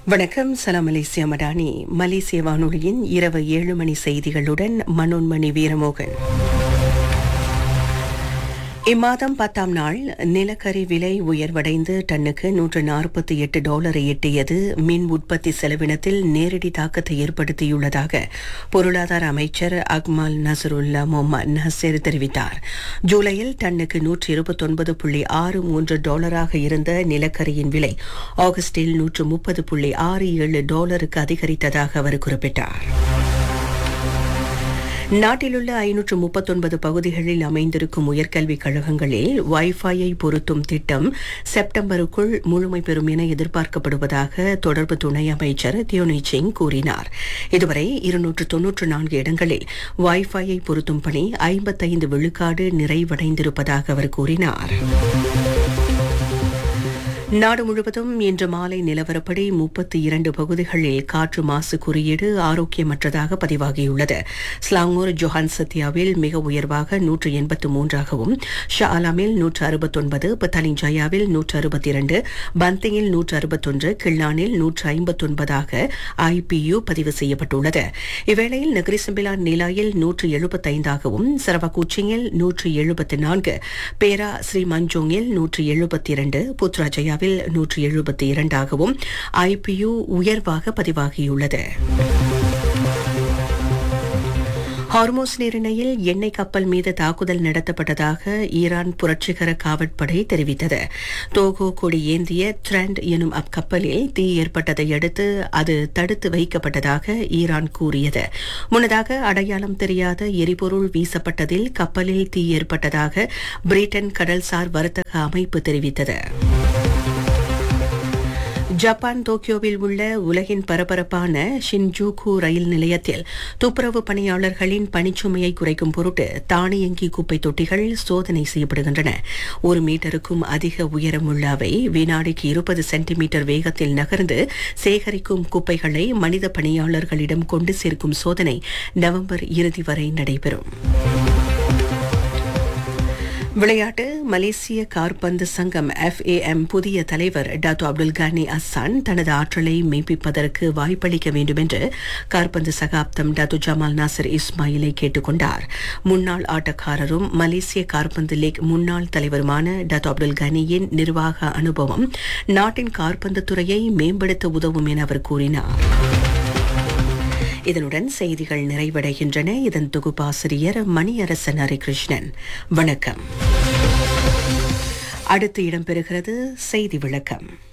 வணக்கம் சலாம் மலேசியா மடானி மலேசிய வானொலியின் இரவு ஏழு மணி செய்திகளுடன் மனோன்மணி வீரமோகன் இம்மாதம் பத்தாம் நாள் நிலக்கரி விலை உயர்வடைந்து டன்னுக்கு நூற்று நாற்பத்தி எட்டு டாலரை எட்டியது மின் உற்பத்தி செலவினத்தில் நேரடி தாக்கத்தை ஏற்படுத்தியுள்ளதாக பொருளாதார அமைச்சர் அக்மல் நசருல்லா முகமது நசீர் தெரிவித்தார் ஜூலையில் டன்னுக்கு நூற்று இருபத்தொன்பது புள்ளி ஆறு மூன்று டாலராக இருந்த நிலக்கரியின் விலை ஆகஸ்டில் நூற்று முப்பது புள்ளி ஆறு ஏழு டாலருக்கு அதிகரித்ததாக அவர் குறிப்பிட்டார் நாட்டிலுள்ள ஐநூற்று முப்பத்தொன்பது பகுதிகளில் அமைந்திருக்கும் உயர்கல்விக் கழகங்களில் வைஃபையை பொருத்தும் திட்டம் செப்டம்பருக்குள் முழுமை பெறும் என எதிர்பார்க்கப்படுவதாக தொடர்பு துணை அமைச்சர் தியோனி சிங் கூறினார் இதுவரை இருநூற்று தொன்னூற்று நான்கு இடங்களில் வைஃபையை பொருத்தும் பணி ஐம்பத்தைந்து விழுக்காடு நிறைவடைந்திருப்பதாக அவர் கூறினார் நாடு முழுவதும் இன்று மாலை நிலவரப்படி முப்பத்தி இரண்டு பகுதிகளில் காற்று மாசு குறியீடு ஆரோக்கியமற்றதாக பதிவாகியுள்ளது ஸ்லாங்கூர் ஜொஹான் சத்யாவில் மிக உயர்வாக நூற்று எண்பத்து மூன்றாகவும் ஷா ஆலாமில் நூற்று அறுபத்தொன்பது பத்தாலின் ஜயாவில் நூற்று அறுபத்தி இரண்டு பந்திங்கில் நூற்று அறுபத்தொன்று கிள்ளானில் நூற்று ஐம்பத்தொன்பதாக ஐபியு பதிவு செய்யப்பட்டுள்ளது இவ்வேளையில் நகரிசம்பிலான் நிலாயில் நூற்று எழுபத்தைந்தாகவும் சரவகூச்சிங்கில் நூற்று எழுபத்தி நான்கு பேரா ஸ்ரீ மஞ்சோங்கில் நூற்று எழுபத்தி இரண்டு புத்ராஜயா இந்தியாவில் நூற்றி எழுபத்தி இரண்டாகவும் ஐபியு உயர்வாக பதிவாகியுள்ளது ஹார்மோஸ் நீரிணையில் எண்ணெய் கப்பல் மீது தாக்குதல் நடத்தப்பட்டதாக ஈரான் புரட்சிகர காவற்படை தெரிவித்தது தோகோ கொடி ஏந்திய ட்ரெண்ட் எனும் அக்கப்பலில் தீ ஏற்பட்டதை அடுத்து அது தடுத்து வைக்கப்பட்டதாக ஈரான் கூறியது முன்னதாக அடையாளம் தெரியாத எரிபொருள் வீசப்பட்டதில் கப்பலில் தீ ஏற்பட்டதாக பிரிட்டன் கடல்சார் வர்த்தக அமைப்பு தெரிவித்தது ஜப்பான் டோக்கியோவில் உள்ள உலகின் பரபரப்பான ஷின்ஜூகு ரயில் நிலையத்தில் துப்புரவு பணியாளர்களின் பணிச்சுமையை குறைக்கும் பொருட்டு தானியங்கி குப்பை தொட்டிகள் சோதனை செய்யப்படுகின்றன ஒரு மீட்டருக்கும் அதிக உயரமுள்ள அவை வினாடிக்கு இருபது சென்டிமீட்டர் வேகத்தில் நகர்ந்து சேகரிக்கும் குப்பைகளை மனித பணியாளர்களிடம் கொண்டு சேர்க்கும் சோதனை நவம்பர் இறுதி வரை நடைபெறும் விளையாட்டு மலேசிய கார்பந்து சங்கம் எஃப்ஏஎம் புதிய தலைவர் டாத்து அப்துல் கானி அஸ்ஸான் தனது ஆற்றலை மெய்ப்பிப்பதற்கு வாய்ப்பளிக்க வேண்டும் என்று கார்பந்து சகாப்தம் டாத்து ஜமால் நாசர் இஸ்மாயிலை கேட்டுக்கொண்டார் முன்னாள் ஆட்டக்காரரும் மலேசிய கார்பந்து லீக் முன்னாள் தலைவருமான டாத்து அப்துல் கானியின் நிர்வாக அனுபவம் நாட்டின் கார்பந்து துறையை மேம்படுத்த உதவும் என அவர் கூறினார் இதனுடன் செய்திகள் நிறைவடைகின்றன இதன் தொகுப்பாசிரியர் மணியரசன் ஹரிகிருஷ்ணன் வணக்கம் அடுத்து இடம்பெறுகிறது செய்தி விளக்கம்